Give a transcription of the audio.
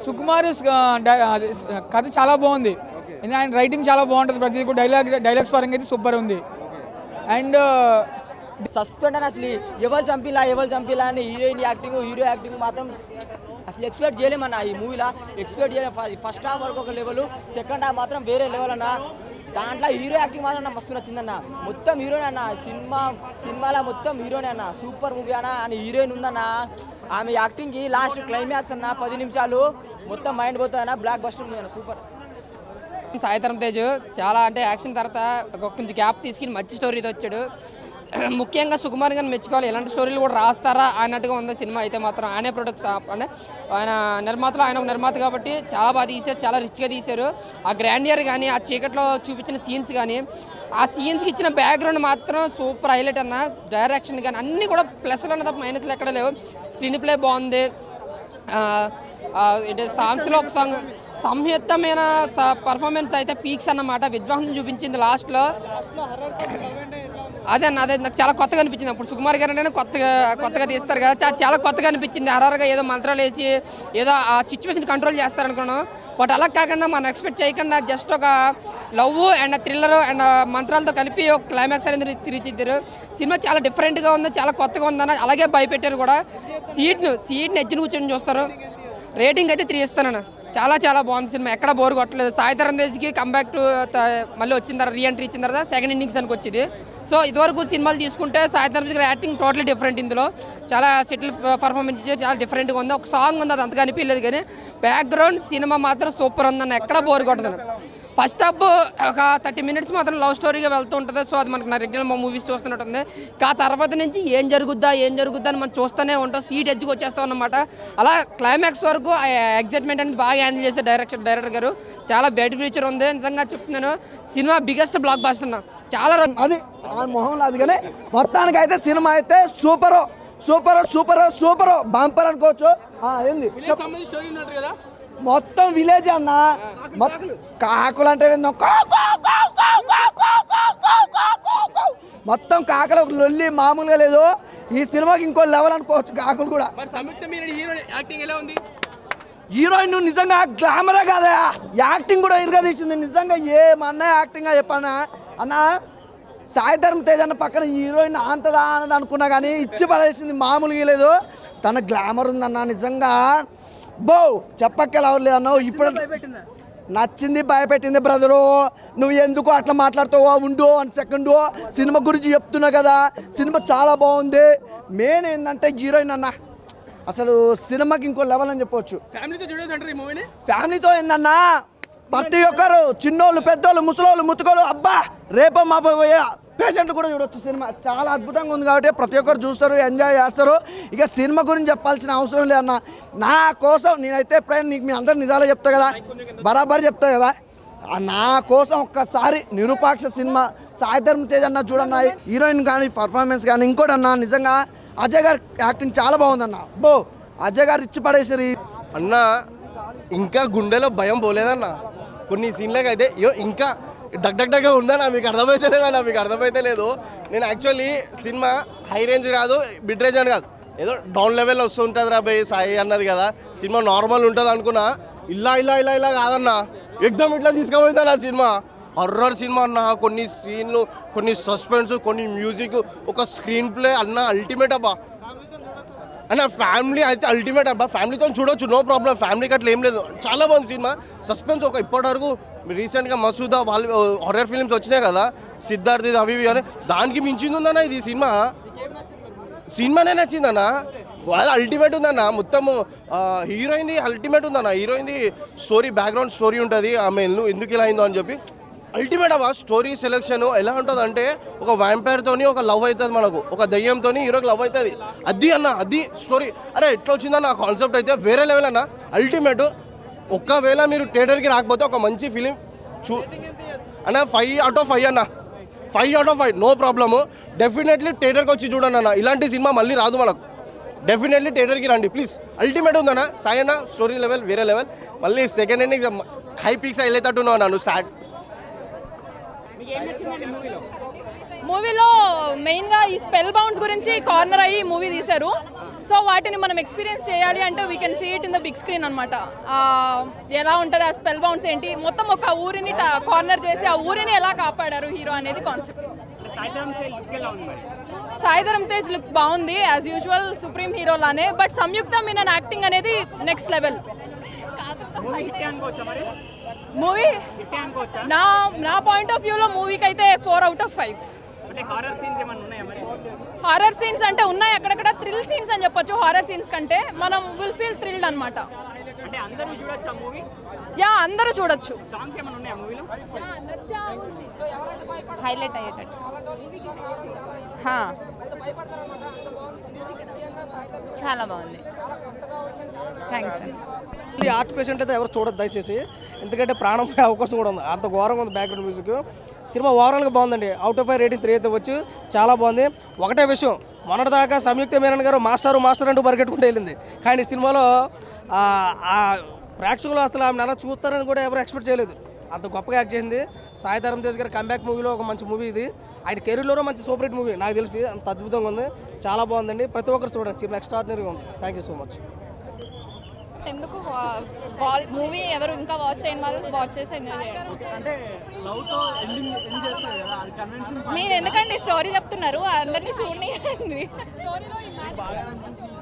సుకుమార్ కథ చాలా బాగుంది ఎందుకంటే ఆయన రైటింగ్ చాలా బాగుంటుంది ప్రతి డైలాగ్ డైలాగ్స్ పరంగా అయితే సూపర్ ఉంది అండ్ సస్పెండ్ అని అసలు ఎవరు చంపిలా ఎవరు చంపిలా అని హీరోయిన్ యాక్టింగ్ హీరో యాక్టింగ్ మాత్రం అసలు ఎక్స్పెక్ట్ చేయలేమన్న ఈ మూవీలో ఎక్స్పెక్ట్ చేయలేము ఫస్ట్ హాఫ్ వరకు ఒక లెవెల్ సెకండ్ హాఫ్ మాత్రం వేరే లెవెల్ అన్న దాంట్లో హీరో యాక్టింగ్ మాత్రం నాకు మస్తు నచ్చిందన్న మొత్తం హీరోనే అన్న సినిమా సినిమాలో మొత్తం హీరోనే అన్న సూపర్ మూవీ అన్న అని హీరోయిన్ ఉందన్న ఆమె యాక్టింగ్కి లాస్ట్ క్లైమాక్స్ అన్న పది నిమిషాలు మొత్తం మైండ్ పోతుందన్న బ్లాక్ బస్టర్ మూవీ అన్న సూపర్ సాయిధరం తేజ్ చాలా అంటే యాక్షన్ తర్వాత ఒక కొంచెం గ్యాప్ తీసుకుని మంచి స్టోరీతో వచ్చాడు ముఖ్యంగా సుకుమార్ గారిని మెచ్చుకోవాలి ఇలాంటి స్టోరీలు కూడా రాస్తారా అన్నట్టుగా ఉంది సినిమా అయితే మాత్రం ఆయనే ప్రొడక్ట్స్ అంటే ఆయన నిర్మాతలు ఆయన ఒక నిర్మాత కాబట్టి చాలా బాగా తీశారు చాలా రిచ్గా తీశారు ఆ గ్రాండియర్ కానీ ఆ చీకట్లో చూపించిన సీన్స్ కానీ ఆ సీన్స్కి ఇచ్చిన బ్యాక్గ్రౌండ్ మాత్రం సూపర్ హైలైట్ అన్న డైరెక్షన్ కానీ అన్నీ కూడా ప్లస్లు అన్న తప్ప మైనస్లు ఎక్కడ లేవు స్క్రీన్ ప్లే బాగుంది ఆ, ఆ, ఇది సాంగ్స్లో ఒక సాంగ్ సంయుక్తమైన పర్ఫార్మెన్స్ అయితే పీక్స్ అన్నమాట విద్వాసం చూపించింది లాస్ట్లో అదే అన్న అదే నాకు చాలా కొత్తగా అనిపించింది అప్పుడు సుకుమార్ గారు అంటే కొత్తగా కొత్తగా తీస్తారు కదా చా- చాలా కొత్తగా అనిపించింది హరారుగా ఏదో మంత్రాలు వేసి ఏదో ఆ సిచ్యువేషన్ కంట్రోల్ చేస్తారు అనుకున్నాను బట్ అలా కాకుండా మనం ఎక్స్పెక్ట్ చేయకుండా జస్ట్ ఒక లవ్ అండ్ థ్రిల్లర్ అండ్ మంత్రాలతో కలిపి ఒక క్లైమాక్స్ అనేది తీర్చిద్దారు సినిమా చాలా డిఫరెంట్గా ఉంది చాలా కొత్తగా ఉందన్న అలాగే భయపెట్టారు కూడా సీట్ను సీట్ని ఎజ్జిని కూర్చొని చూస్తారు రేటింగ్ అయితే త్రీ ఇస్తానన్న చాలా చాలా బాగుంది సినిమా ఎక్కడ బోర్ కొట్టలేదు సాయిధరం తేజ్కి కంబ్యాక్ టు మళ్ళీ వచ్చిన తర్వాత రీఎంట్రీ ఇచ్చిన తర్వాత సెకండ్ ఇన్నింగ్స్ అని వచ్చింది సో ఇదివరకు సినిమాలు తీసుకుంటే Saidharam Tej acting totally different ఇందులో చాలా సెటిల్ పర్ఫార్మెన్స్ ఇచ్చారు చాలా డిఫరెంట్గా ఉంది ఒక సాంగ్ ఉంది అది అంతగా అనిపించలేదు కానీ బ్యాక్గ్రౌండ్ సినిమా మాత్రం సూపర్ ఉందన్న ఎక్కడ బోర్ కొట్టదు ఫస్ట్ హాఫ్ ఒక థర్టీ మినిట్స్ మాత్రం లవ్ స్టోరీగా వెళ్తూ ఉంటుంది సో అది మనకు నా రెగ్యులర్ మా మూవీస్ చూస్తున్నట్టు ఉంది కా తర్వాత నుంచి ఏం జరుగుద్దా ఏం జరుగుద్దా అని మనం చూస్తూనే ఉంటాం సీట్ ఎడ్జ్కి వచ్చేస్తాం అన్నమాట అలా క్లైమాక్స్ వరకు ఆ ఎగ్జైట్మెంట్ అనేది బాగా హ్యాండిల్ చేసే డైరెక్టర్ డైరెక్టర్ గారు చాలా బెటర్ ఫ్యూచర్ ఉంది నిజంగా చెప్తున్నాను సినిమా బిగ్గెస్ట్ బ్లాక్ బాస్టర్ చాలా రోజు అది ఆ మొహంలో అది కానీ మొత్తానికి అయితే సినిమా అయితే super super super super bumper అనుకోవచ్చు ఆ, ఏంది స్టోరీ ఉన్నట్టు కదా మొత్తం విలేజ్ అన్న మొత్తం కాకులు అంటే ఏందో కావ్ కావ్ కావ్ కావ్ కావ్ కావ్ కావ్ కావ్ కావ్ కావ్ కావ్. మొత్తం కాకల లొల్లి మామూలుగా లేదు ఈ సినిమాకి ఇంకో లెవెల్ అనుకోవచ్చు కాకులు కూడా మరి సంయుక్త మీరు హీరో యాక్టింగ్ ఎలా ఉంది హీరోయిన్ నిజంగా గ్లామరే కాదా యాక్టింగ్ కూడా ఇరుగా తీసింది నిజంగా ఏ మా అన్నయ్య యాక్టింగ్ చెప్పన్నా అన్న సాయి ధర్మ తేజ్ అన్న పక్కన హీరోయిన్ అంతదా అన్నది అనుకున్నా కానీ ఇచ్చి పడేసింది మామూలుగా లేదు తన గ్లామర్ ఉందన్న నిజంగా బో చెప్పక్కల లేదు అన్నావు ఇప్పుడు నచ్చింది భయపెట్టింది బ్రదరు నువ్వు ఎందుకు అట్లా మాట్లాడుతావో ఉండు అని సెకండ్ సినిమా గురించి చెప్తున్నా కదా సినిమా చాలా బాగుంది మెయిన్ ఏంటంటే హీరోయిన్ అన్న అసలు సినిమాకి ఇంకో లెవెల్ అని చెప్పొచ్చు ఫ్యామిలీతో చూడొచ్చు అంటారు ఈ మూవీని ఫ్యామిలీతో ఏందన్నా ప్రతి ఒక్కరు చిన్నోళ్ళు పెద్దోళ్ళు ముసలోళ్ళు ముతుకోళ్ళు అబ్బా రేపో మా పేషెంట్లు కూడా చూడొచ్చు సినిమా చాలా అద్భుతంగా ఉంది కాబట్టి ప్రతి ఒక్కరు చూస్తారు ఎంజాయ్ చేస్తారు ఇక సినిమా గురించి చెప్పాల్సిన అవసరం లేదన్న నా కోసం నేనైతే ఎప్పుడైనా నీకు మీ అందరు నిజాలే చెప్తా కదా బరాబర్ చెప్తా కదా ఆ నా కోసం ఒక్కసారి నిరుపాక్ష సినిమా సాయి ధర్మ తేజ్ అన్న చూడన్న హీరోయిన్ కానీ పర్ఫార్మెన్స్ కానీ ఇంకోటి అన్న నిజంగా అజయ్ గారి యాక్టింగ్ చాలా బాగుందన్న బో అజయ్ గారు ఇచ్చి పడేసారు ఈ- అన్న ఇంకా గుండెలో భయం పోలేదన్న కొన్ని సీన్లకు అయితే అయ్యో ఇంకా డగ్ డగ్ డగ్గా ఉందన్న మీకు అర్థమైతే లేదన్న మీకు అర్థమైతే లేదు నేను యాక్చువల్లీ సినిమా హై రేంజ్ కాదు మిడ్ రేంజ్ అని కాదు ఏదో డౌన్ లెవెల్ వస్తుంటుంది రా భయ్ సాయి అన్నది కదా సినిమా నార్మల్ ఉంటుంది అనుకున్నా ఇలా ఇలా ఇలా ఇలా కాదన్న ఎగ్దమ్ ఇట్లా తీసుకుపోయింది నా సినిమా హర్రర్ సినిమా అన్న కొన్ని సీన్లు కొన్ని సస్పెన్స్ కొన్ని మ్యూజిక్ ఒక స్క్రీన్ ప్లే అన్న అల్టిమేట్ అబ్బా అన్న ఫ్యామిలీ అయితే అల్టిమేట్ అబ్బా ఫ్యామిలీతో చూడొచ్చు నో ప్రాబ్లం ఫ్యామిలీకి అట్లా ఏం లేదు చాలా బాగుంది సినిమా సస్పెన్స్ ఒక ఇప్పటి వరకు రీసెంట్గా మసూదా వాళ్ళు హారర్ ఫిల్మ్స్ వచ్చినాయి కదా సిద్ధార్థ్ ఇది అవి ఇవి అని దానికి మించింది ఉందన్న ఇది సినిమా సినిమానే నచ్చిందన్న వాళ్ళ అల్టిమేట్ ఉందన్న మొత్తము హీరోయిన్ది అల్టిమేట్ ఉందన్న హీరోయిన్ది స్టోరీ బ్యాక్గ్రౌండ్ స్టోరీ ఉంటుంది ఆమె ఎందుకు ఎందుకు ఇలా అయిందో అని చెప్పి అల్టిమేట్ అవ్వ స్టోరీ సెలెక్షన్ ఎలా ఉంటుంది అంటే ఒక వ్యాంపైర్తోని ఒక లవ్ అవుతుంది మనకు ఒక దయ్యంతో హీరోకి లవ్ అవుతుంది అది అన్న అది స్టోరీ అరే ఎట్లా వచ్చిందన్న ఆ కాన్సెప్ట్ అయితే వేరే లెవెల్ అన్న అల్టిమేట్ ఒక్కవేళ మీరు థియేటర్కి రాకపోతే ఒక మంచి ఫిలిం చూ అన్న ఫైవ్ అవుట్ ఆఫ్ ఫైవ్ అన్న five out of five no problem definitely థియేటర్కి వచ్చి చూడండి అన్న ఇలాంటి సినిమా మళ్ళీ రాదు మనకు డెఫినెట్లీ థియేటర్కి రండి ప్లీజ్ అల్టిమేట్ ఉందన్న సాయన స్టోరీ లెవెల్ వేరే లెవెల్ మళ్ళీ సెకండ్ ఎండింగ్ హై పీక్స్ వెళ్ళేటట్టున్నావు నన్ను స్టార్ట్ మూవీలో మెయిన్గా ఈ స్పెల్ బౌండ్స్ గురించి కార్నర్ అయ్యి మూవీ తీశారు సో వాటిని మనం ఎక్స్పీరియన్స్ చేయాలి అంటే we can see it in the big screen అనమాట ఎలా ఉంటుంది ఆ స్పెల్ బౌన్స్ ఏంటి మొత్తం ఒక ఊరిని కార్నర్ చేసి ఆ ఊరిని ఎలా కాపాడారు హీరో అనేది కాన్సెప్ట్ సాయిధరం తేజ్ లుక్ బాగుంది యాజ్ యూజువల్ సుప్రీం హీరో లానే బట్ సంయుక్త మీనన్ యాక్టింగ్ అనేది నెక్స్ట్ లెవెల్ మూవీ నా నా పాయింట్ ఆఫ్ వ్యూలో మూవీకి అయితే four out of five horror scenes అంటే ఉన్నాయి అక్కడక్కడ థ్రిల్ సీన్స్ అని చెప్పొచ్చు హారర్ సీన్స్ కంటే మనం విల్ ఫీల్ థ్రిల్డ్ అనమాట యా అందరూ చూడొచ్చు హైలైట్ అయ్యేటట్టు హా. చాలా బాగుంది థ్యాంక్స్ అండి ఈ ఆర్ట్ పేషెంట్ అయితే ఎవరు చూడదు దయచేసి ఎందుకంటే ప్రాణం పోయే అవకాశం కూడా ఉంది అంత ఘోరంగా ఉంది బ్యాక్గ్రౌండ్ మ్యూజిక్ సినిమా ఓవరాల్గా బాగుందండి out of five rating three అయితే వచ్చి చాలా బాగుంది ఒకటే విషయం మొన్నటిదాకా సంయుక్త మీనన్ గారు మాస్టర్ మాస్టర్ అంటూ పరిగెట్టుకుంటూ వెళ్ళింది కానీ ఈ సినిమాలో ఆ- ఆ ప్రేక్షకులు అసలు ఆమె ఎలా చూస్తారని కూడా ఎవరు ఎక్స్పెక్ట్ చేయలేదు అంత గొప్పగా యాక్ట్ చేసింది సాయి ధరం తేజ్ గారి కంబ్యాక్ మూవీలో ఒక మంచి మూవీ ఇది ఆయన కెరీర్లోనే మంచి సూపర్ హిట్ మూవీ నాకు తెలిసి అంత అద్భుతంగా ఉంది చాలా బాగుందండి ప్రతి ఒక్కరు చూడండి సినిమా ఎక్స్ట్రాడినరీగా ఉంది థ్యాంక్ యూ సో మచ్ ఎందుకు మూవీ ఎవరు ఇంకా వాచ్ చేయని వాళ్ళు వాచ్ చేసి ఎంజాయ్ చేయండి మీరు ఎందుకండి స్టోరీ చెప్తున్నారు అందరినీ చూడండి